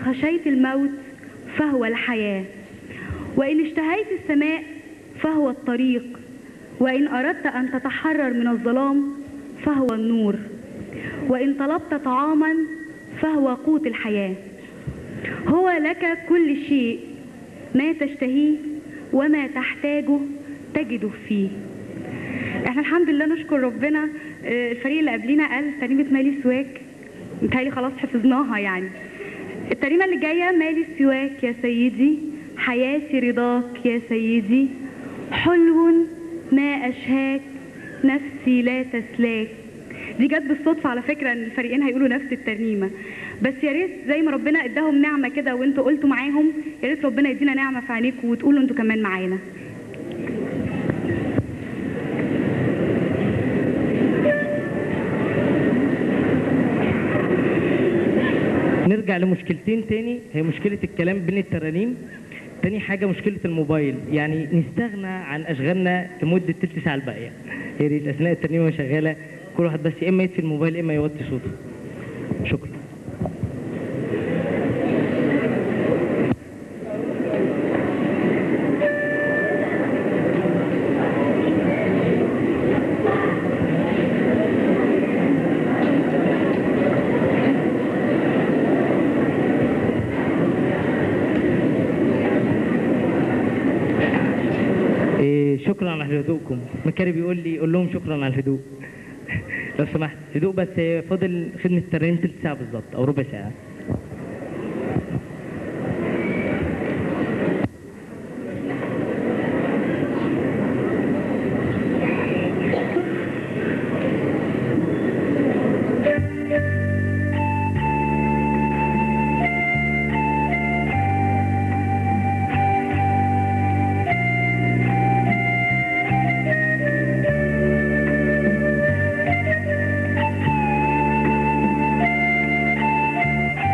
خشيت الموت فهو الحياة وإن اشتهيت السماء فهو الطريق وإن أردت أن تتحرر من الظلام فهو النور وإن طلبت طعاما فهو قوت الحياة هو لك كل شيء ما تشتهيه وما تحتاجه تجده فيه احنا الحمد لله نشكر ربنا آه، الفريق اللي قبلينا قال ترنيمة مالي سواك متهيألي خلاص حفظناها يعني الترنيمة اللي جاية مالي سواك يا سيدي حياتي رضاك يا سيدي حلو ما أشهاك نفسي لا تسلاك دي جت بالصدفة على فكرة ان الفريقين هيقولوا نفس الترنيمة بس يا ريت زي ما ربنا اداهم نعمة كده وانتوا قلتوا معاهم يا ريت ربنا يدينا نعمة في عينيكم وتقولوا انتوا كمان معانا نرجع لمشكلتين تاني هي مشكلة الكلام بين الترانيم تاني حاجة مشكلة الموبايل يعني نستغنى عن أشغالنا لمدة تلت ساعة الباقية يا ريت أثناء الترنيمة شغالة كل واحد بس يا إما يطفي الموبايل يا إما يوطي صوته شكرا إيه شكرا على هدوءكم مكاري بيقول لي قول لهم شكرا على الهدوء لو سمحت هدوء بس فاضل خدمة الترنيم تلت ساعة بالظبط أو ربع ساعة Thank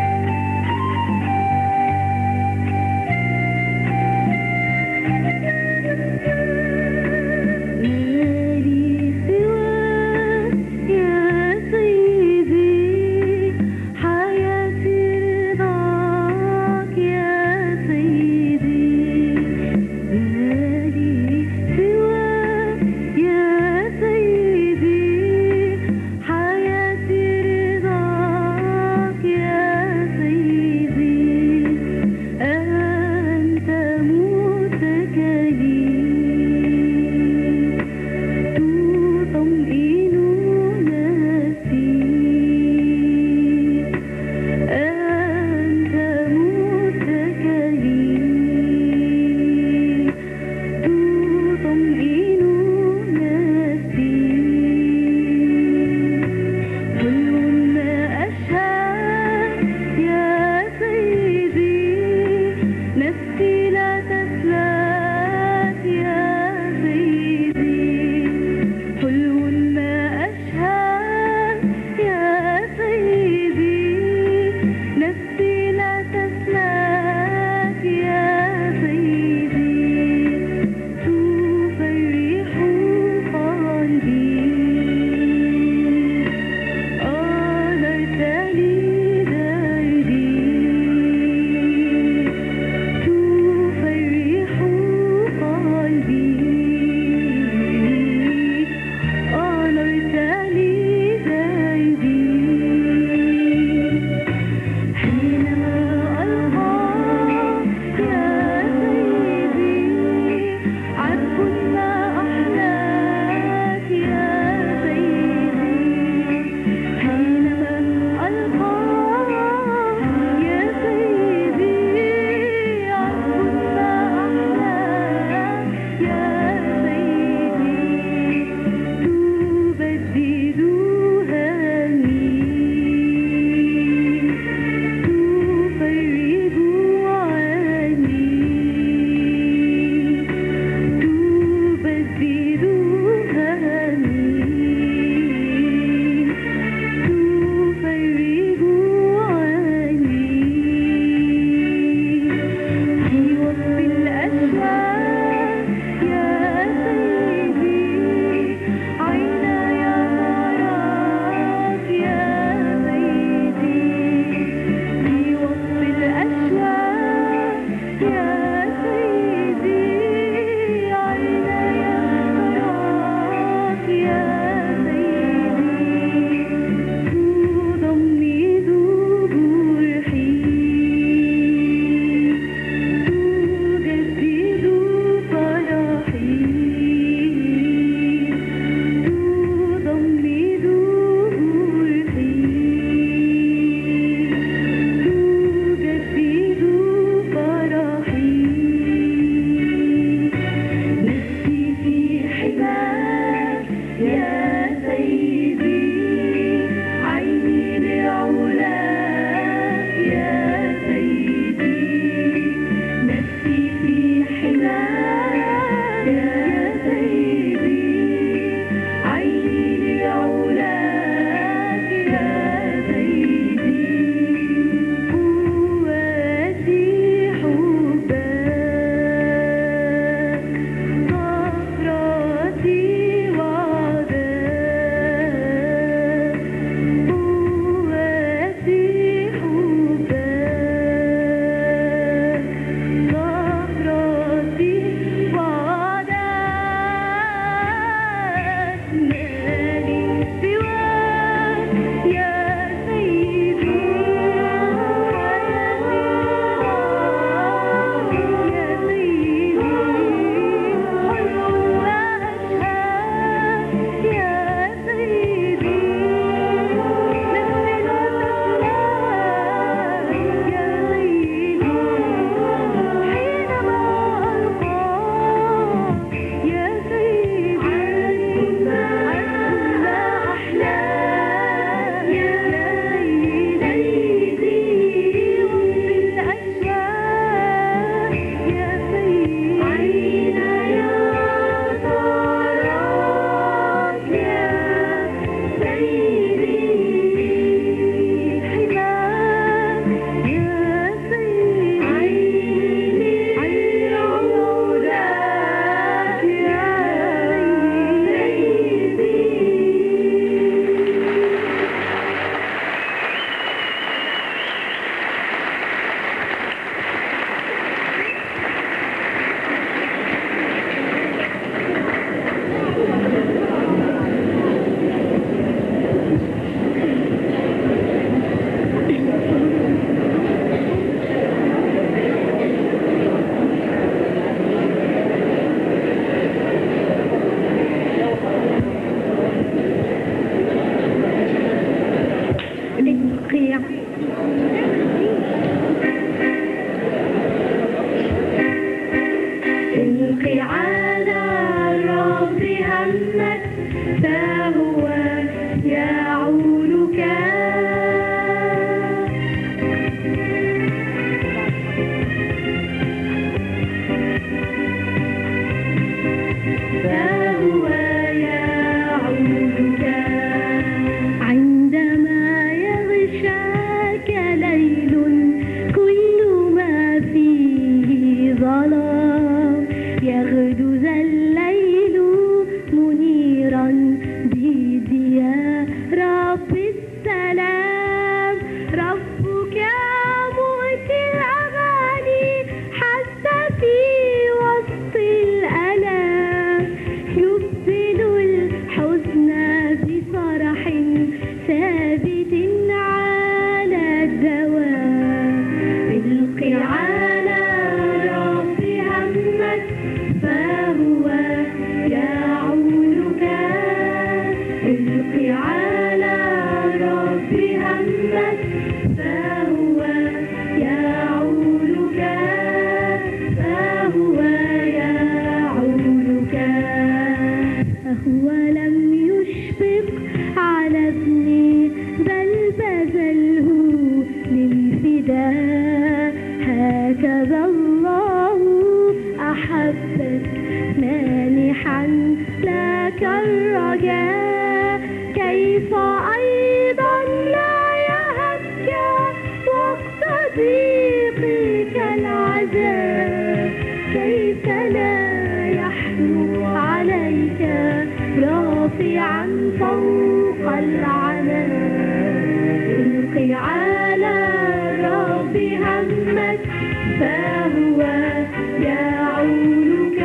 هكذا الله أحبك مانحا لك الرجاء كيف أيضا لا يهبك وقت ضيقك العذاب كيف لا يحلو عليك رافعا فوق العناء القي على رب همك فهو يعولك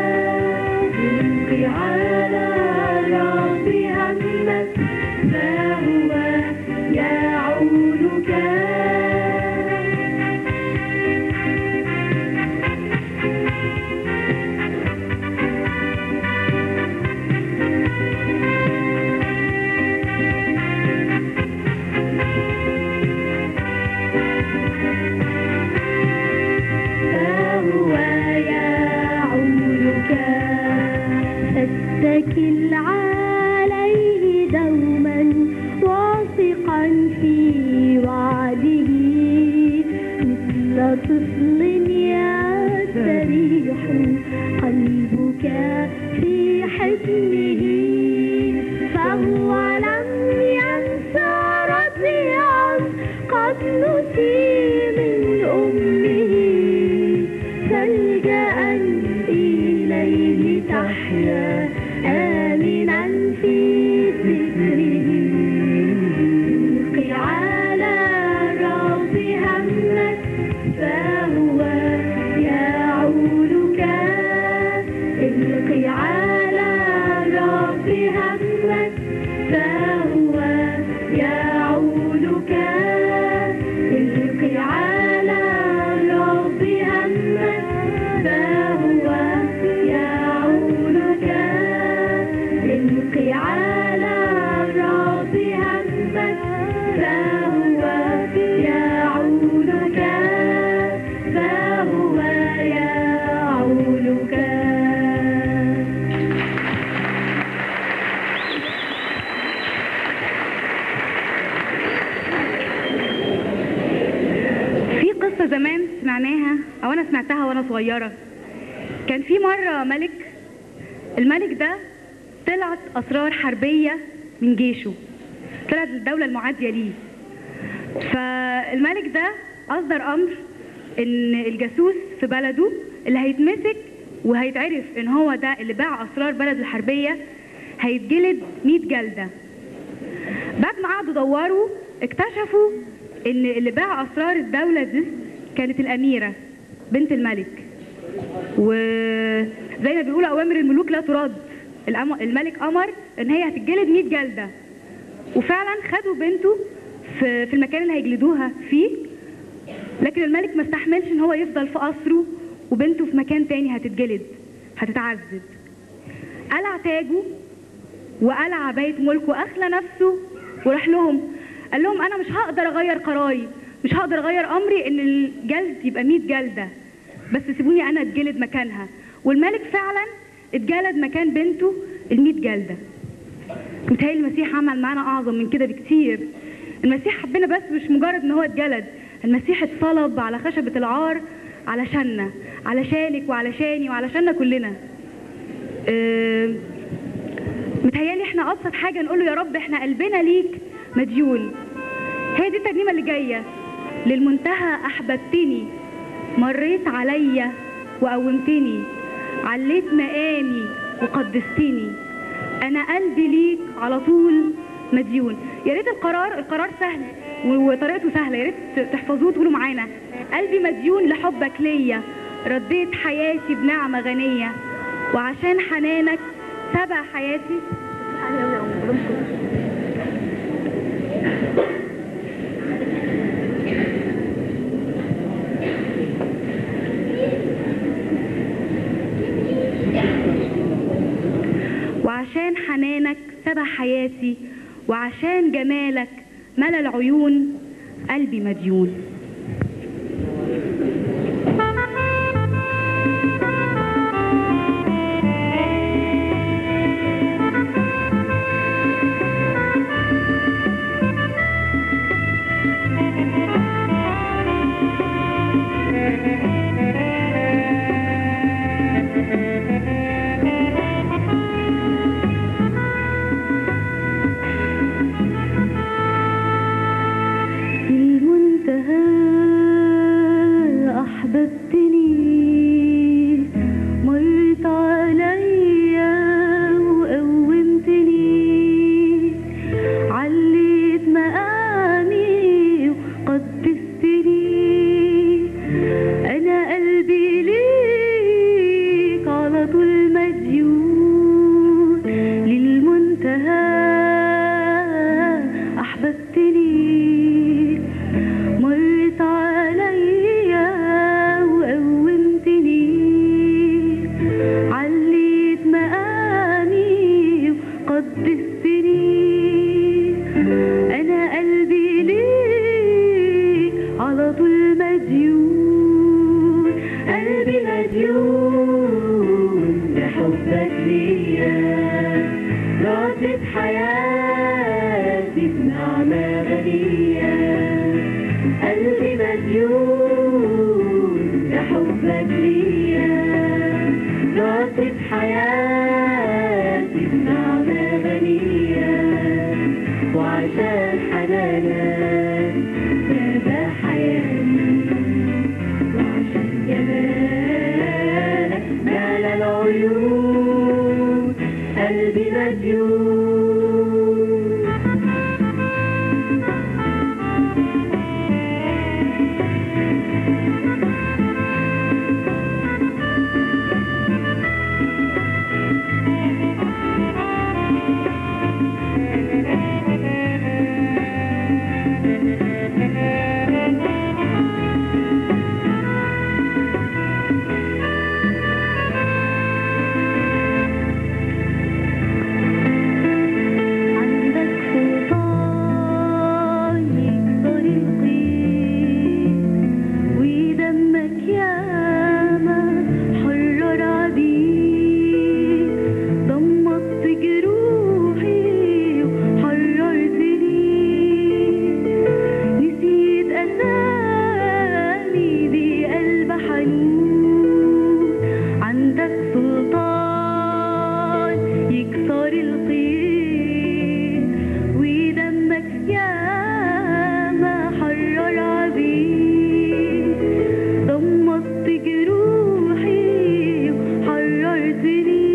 القي على رب همك فهو يعولك فهو يعولك فاتكل عليه دوما واثقا في وعده مثل طفل يستريح قلبك في حضنه فهو لم ينسى رضيعا قد نسي من أمه فالجأ إليه تحيا آمنا في ذكره القي على رب همك فهو يعولك القي على رب همك فهو يعولك القي على رب همك فهو يعولك القي على رب همك فهو يعولك فهو يعولك في قصة زمان سمعناها أو أنا سمعتها وأنا صغيرة كان في مرة ملك الملك ده طلعت أسرار حربية من جيشه طلعت الدولة المعادية ليه فالملك ده أصدر أمر إن الجاسوس في بلده اللي هيتمسك وهيتعرف إن هو ده اللي باع أسرار بلده الحربية هيتجلد 100 جلدة بعد ما قعدوا دوروا اكتشفوا ان اللي باع اسرار الدولة دي كانت الاميرة بنت الملك وزي ما بيقولوا اوامر الملوك لا ترد الأم- الملك امر ان هي هتتجلد 100 جلدة وفعلا خدوا بنته في في المكان اللي هيجلدوها فيه لكن الملك ما استحملش ان هو يفضل في قصره وبنته في مكان تاني هتتجلد هتتعذب قلع تاجه وقلع عباية ملكه واخلى نفسه وراح لهم قال لهم انا مش هقدر اغير قراري مش هقدر اغير امري ان الجلد يبقى 100 جلده بس سيبوني انا اتجلد مكانها والملك فعلا اتجلد مكان بنته ال 100 جلده متهيألي المسيح عمل معانا اعظم من كده بكتير المسيح حبنا بس مش مجرد ان هو اتجلد المسيح اتصلب على خشبة العار علشاننا علشانك وعلشاني وعلشاننا كلنا آه، متهيألي احنا ابسط حاجه نقول له يا رب احنا قلبنا ليك مديون هي دي الترنيمه اللي جايه للمنتهى احببتني مريت عليا وقومتني عليت مقامي وقدستني انا قلبي ليك على طول مديون يا ريت القرار القرار سهل وطريقته سهله يا ريت تحفظوه وتقولوا معانا قلبي مديون لحبك ليا رديت حياتي بنعمه غنيه وعشان حنانك تبع حياتي وعشان حنانك سبى حياتي وعشان جمالك ملا العيون قلبي مديون في المنتهى أحببتني مرت عليا وقومتني عليت مقامي وقدستني أنا قلبي ليك على طول مديون للمنتهى أحببتني مرت عليا وقومتني عليت مقامي وقدستني أنا قلبي ليك على طول مديون قلبي مديون لحبك ليا راسة حياتي بنعمة غنية قلبي مديون لحبك ليا راسة حياتي بنعمة غنية وعشان حنانك سابع حياتي وعشان جمالك مال العيون قلبي مديون عندك سلطان يكسر القيد ودمك ياما حرر عبيد ضمت جروحي وحررتني نسيت أسامي بقلب حنون عندك سلطان يكسر القيد ودمك ياما حرر عبيد ضمت جروحي وحررتني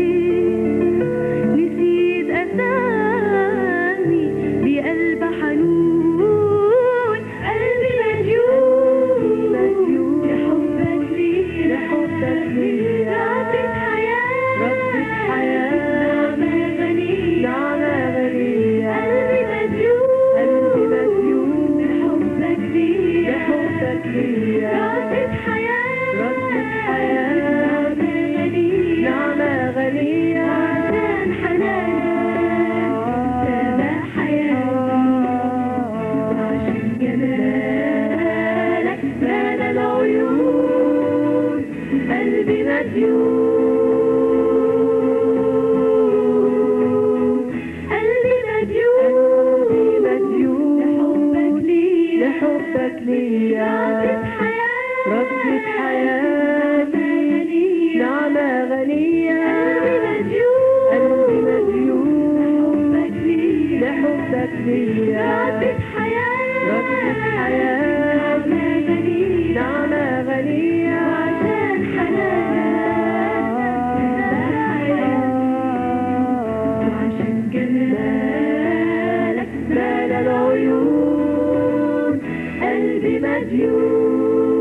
نسيت أسامي بقلب حنون قلبي مديون لحبك ليه لحبك ليه ربة حياة ربة حياة نعمة غنية نعمة غنية قلبي مديون قلبي مديون لحبك ليه لحبك ليه ربة حياة ربة حياة نعمة غنية نعمة غنية عشان حنانك سابع حياتي وعشان جمالك مال العيون قلبي مديون قلبي مديون لحبك ليا لحبك ليا ربة حياتي نعمة غنية قلبي مديون لحبك ليا ربة حياتي نعمة غنية عشان حنانك وعشان جمالك مال العيون قلبي مديون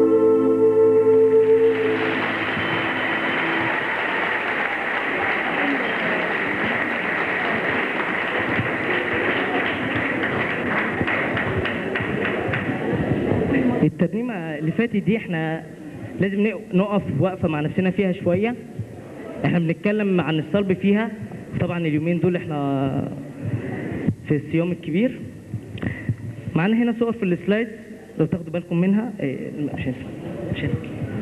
الترنيمة اللي فاتت دي احنا لازم نق- نقف وقفة مع نفسنا فيها شوية احنا بنتكلم عن الصلب فيها طبعا اليومين دول احنا في الصيام الكبير معانا هنا صور في السلايد لو تاخدوا بالكم منها إيه، مش هينفع مش هينفع.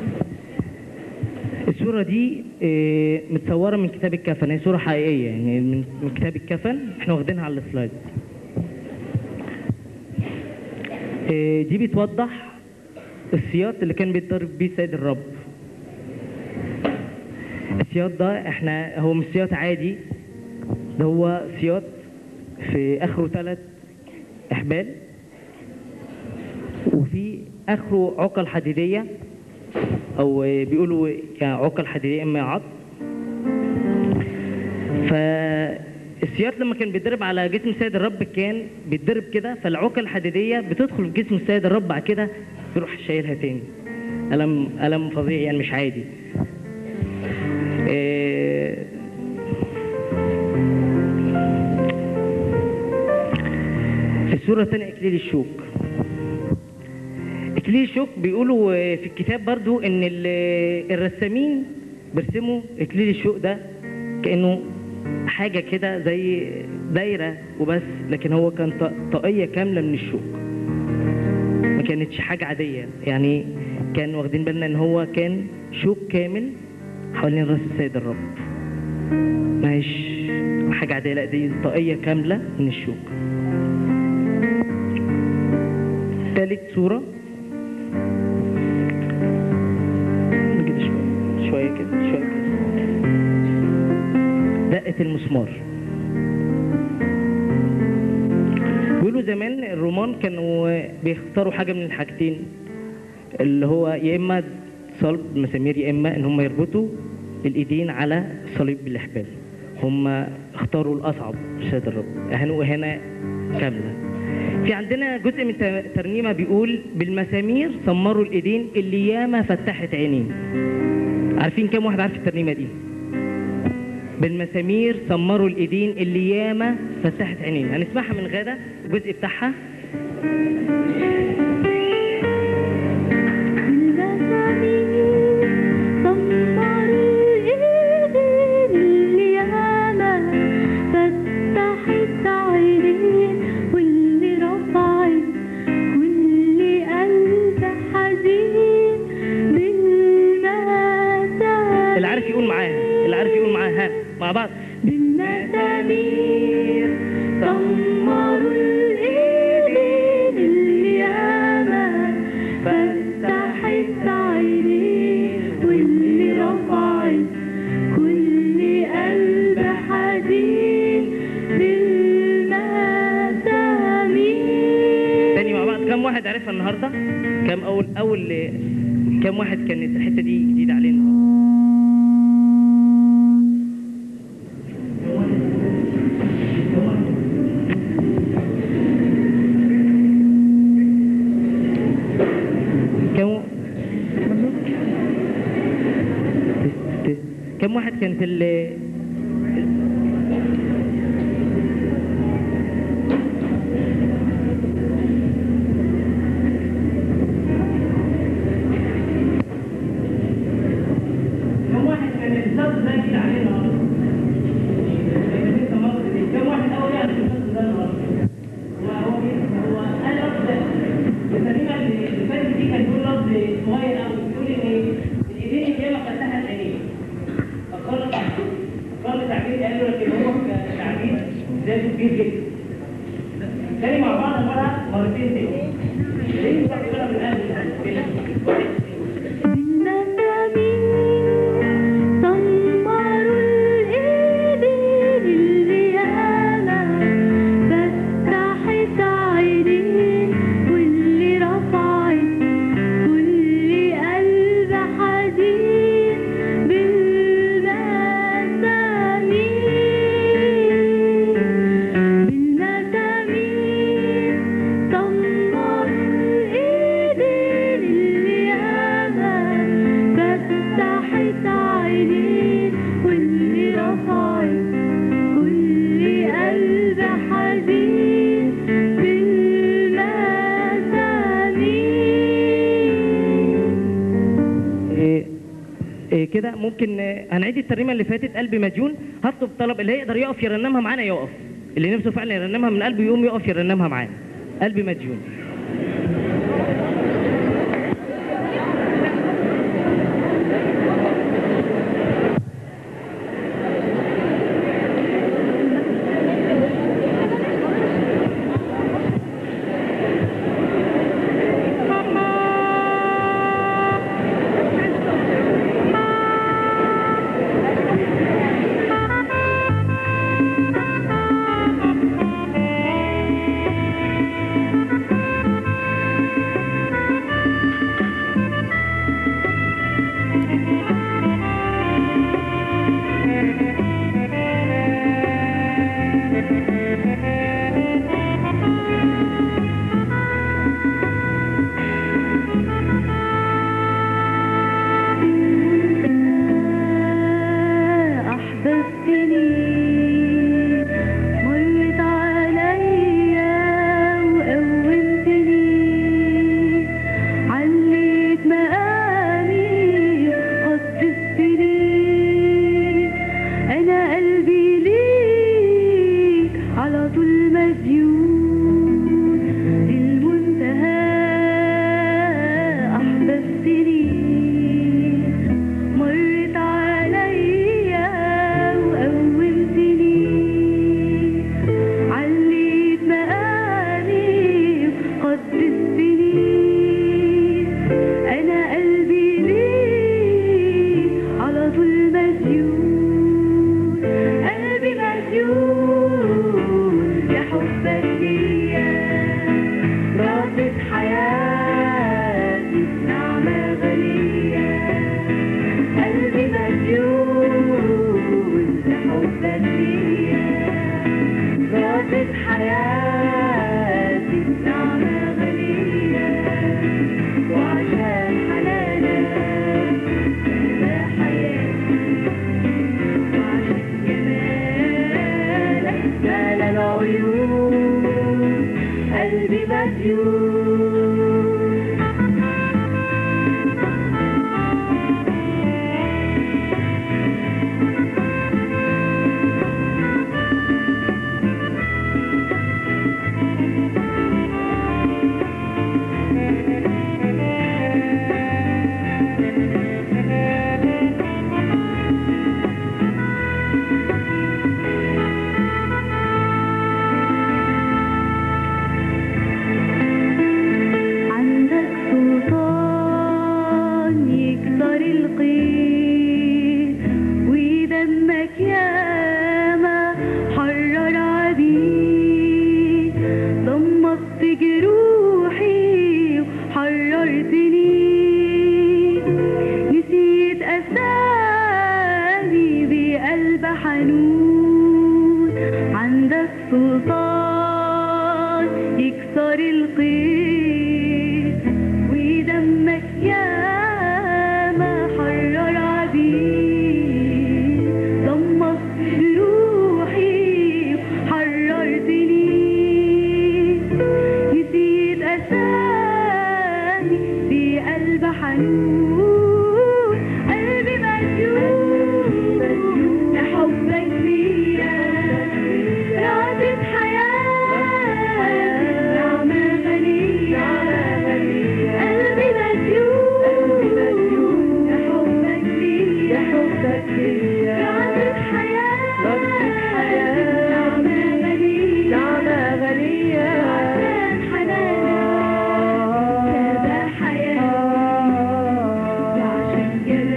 الصورة دي إيه، متصورة من كتاب الكفن هي صورة حقيقية يعني من من كتاب الكفن احنا واخدينها على السلايد إيه، دي بتوضح السياط اللي كان بيتضرب بيه سيد الرب السياط ده احنا هو مش سياط عادي ده هو سياط في اخره ثلاث احبال وفي اخره عقل حديديه او بيقولوا يعني عقل حديديه اما عظم فالسياط لما كان بيتضرب على جسم السيد الرب كان بيتضرب كده فالعقل الحديديه بتدخل في جسم السيد الرب بعد كده يروح شايلها تاني الم الم فظيع يعني مش عادي إيه في السوره الثانيه اكليل الشوك اكليل الشوك بيقولوا في الكتاب برضو ان ال- الرسامين بيرسموا اكليل الشوك ده كانه حاجه كده زي دايره وبس لكن هو كان ط- طاقيه كامله من الشوك ما كانتش حاجه عاديه يعني كان واخدين بالنا ان هو كان شوك كامل حوالين راس السيد الرب ما هيش حاجه عاديه لا دي طاقيه كامله من الشوك ثالث صوره كده شويه شويه كده شويه كده دقه المسمار بيقولوا زمان الرومان كانوا بيختاروا حاجه من الحاجتين اللي هو يا اما صلب مسامير يا اما ان هم يربطوا الايدين على صليب بالاحبال هم اختاروا الاصعب سيد الرب اهانوا اهانه كامله في عندنا جزء من ت- ترنيمه بيقول بالمسامير سمروا الايدين اللي ياما فتحت عينين عارفين كم واحد عارف الترنيمه دي بالمسامير سمروا الايدين اللي ياما فتحت عينين هنسمعها من غاده الجزء بتاعها اللي عارف يقول معاها اللي عارف يقول معاها ها مع بعض بالمسامير سمروا الإيدين الياما فتحت عينين واللي رفعت كل قلب حزين بالمسامير تاني مع بعض كم واحد عرفها النهارده كم اول اول كم واحد كانت الحته دي جديده علينا كم كم واحد كانت ال كم واحد كان الصوت ده كده علينا كم واحد اول يعرف الصوت ده النهارده هو هو انا لفظ الترجمه اللي فاتت دي كان بيقول لفظ صغير قوي بيقول ان الايدين اليمه فتحت عينيه فقال قال تعبير قال له لكن هو كتعبير ذاته كبير جدا تاني مع بعض المره مرتين تاني ليه بقى من قلب كده بالمسامير سمروا الإيدين الياما فتحت عينين واللي رفعت كل قلب حزين بالمسامير بالمسامير سمروا الإيدين الياما فتحت عينين واللي رفعت كل قلب حزين بالمسامير إيه إيه كده ممكن آه، هنعيد الترنيمه اللي فاتت قلبي مديون هطلب طلب اللي يقدر يقف يرنمها معانا يقف اللي نفسه فعلا يرنمها من قلبه يقوم يقف يرنمها معانا قلبي مديون عندك سلطان يكسر القيد ودمك ياما حرر عبيد ضمت جروحي وحررتني نسيت أسامي بقلب حنون عندك سلطان يكسر القيد ودمك ياما حرر عبيد ضمت جروحي وحررتني نسيت أسامي بقلب حنون قلبي مجنون لحبك ليا رعدة حياة نعمة غنية قلبي مجنون لحبك ليا رعدة حياة نعمة غنية عشان حنانك هذا حياتي وعشان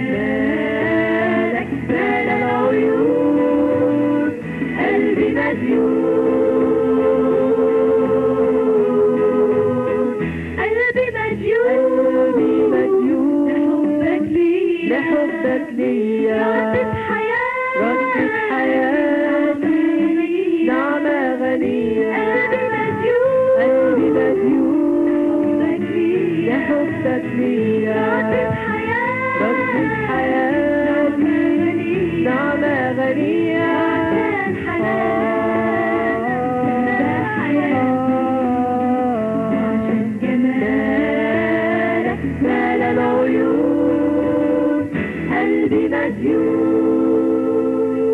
جمالك مال العيون قلبي مديون قلبي مديون لحبك ليا لحبك ليا ردة حياة ردة حياتي نعمة غنية قلبي مديون قلبي مديون لحبك ليا لحبك ليا ردة حياة ردة حياتي نعمة غنية عشان حنانك هذا حياتي وعشان جمالك مال العيون قلبي مديون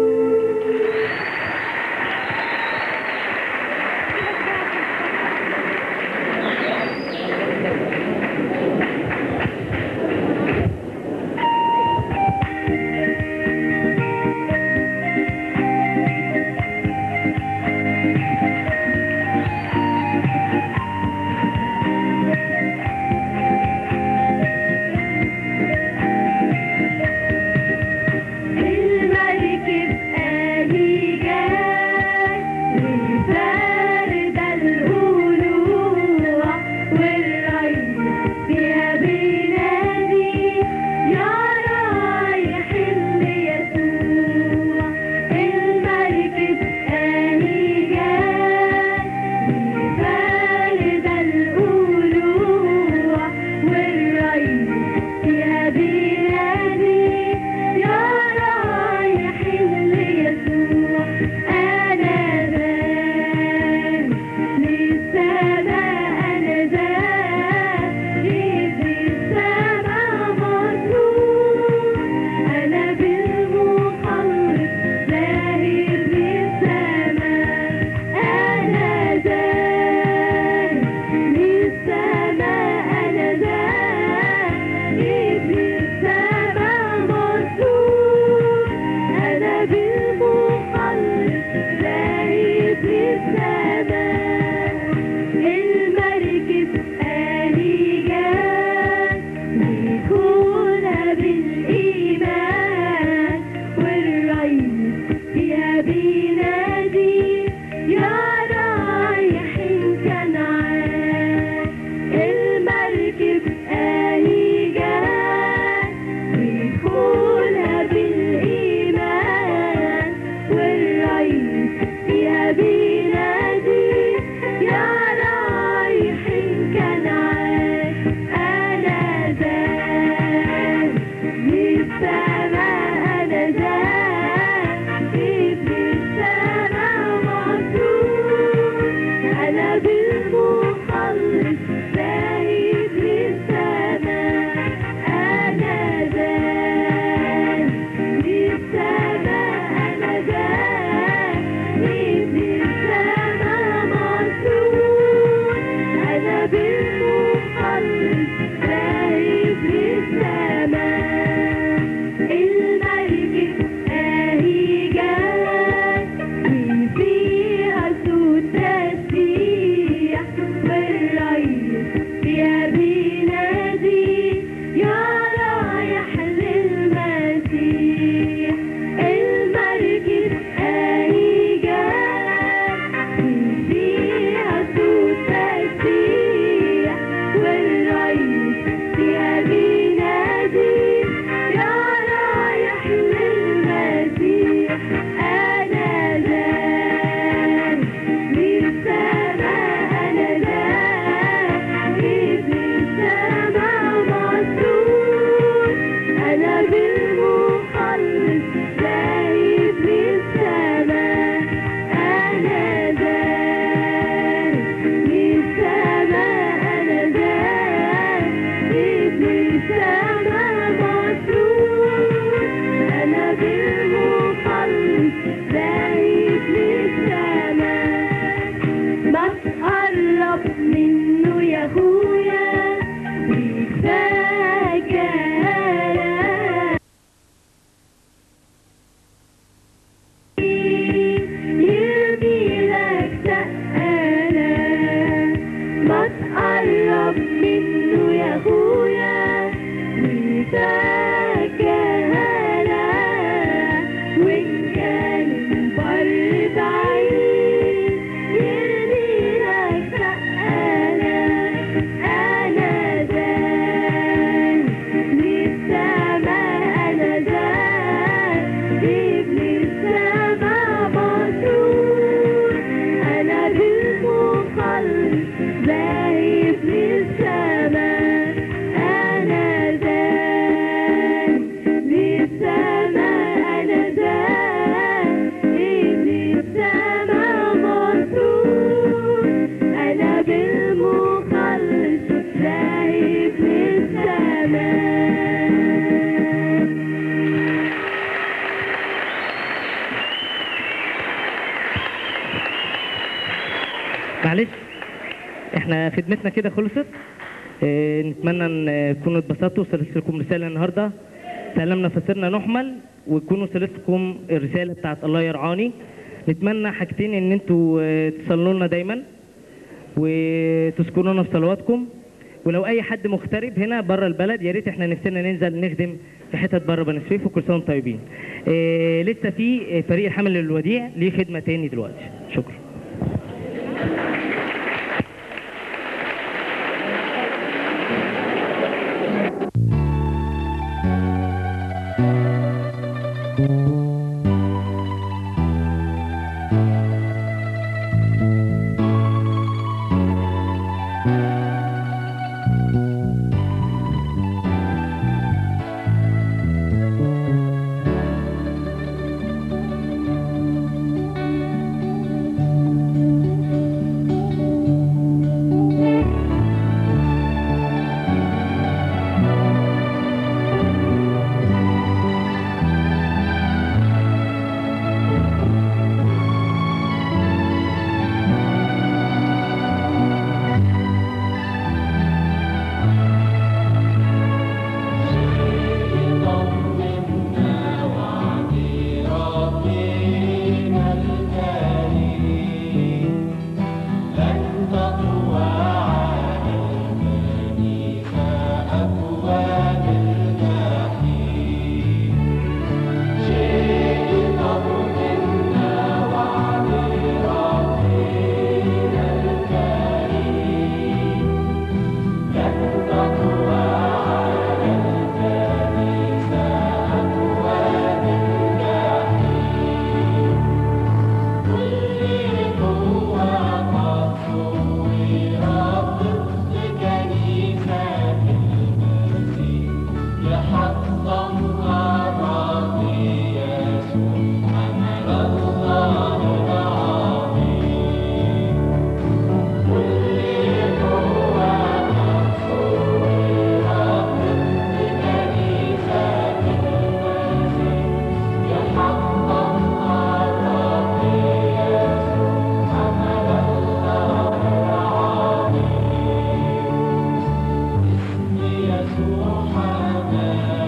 كهنا وإن كان البر بعيد يرميلك سقانا أنا زان للسماء أنا زان ابن السماء مسرور أنا بالمخلص ذاهب للسماء أنا زان للسماء أنا زان ابن السماء مسرور أنا بالمخلص ذاهب للسماء معلش احنا خدمتنا كده خلصت اه نتمنى ان تكونوا اتبسطتوا وصلت لكم رساله النهارده سلمنا فسرنا نحمل وتكونوا وصلت لكم الرساله بتاعت الله يرعاني نتمنى حاجتين ان انتوا اه تصلوا لنا دايما وتذكرونا في صلواتكم ولو اي حد مغترب هنا بره البلد يا ريت احنا نفسنا ننزل نخدم في حتت بره بني سويف وكل سنه وانتم طيبين. اه لسه في اه فريق الحمل للوديع ليه خدمه تاني دلوقتي شكرا. يسوع حماه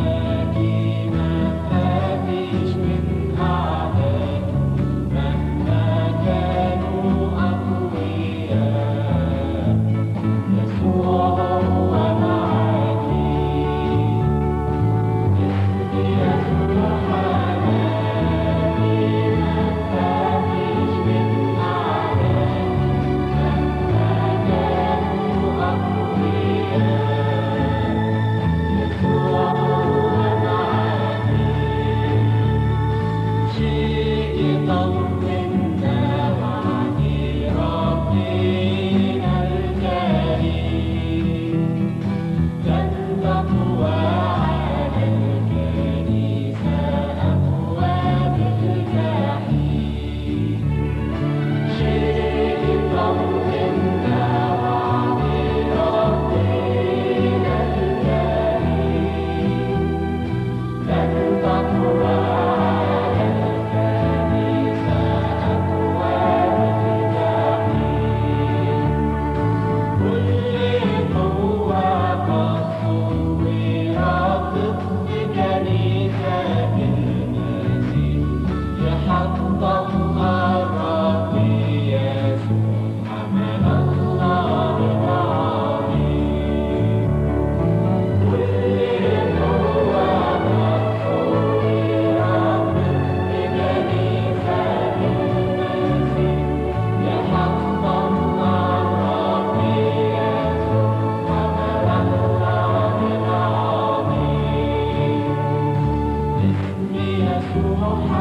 روحك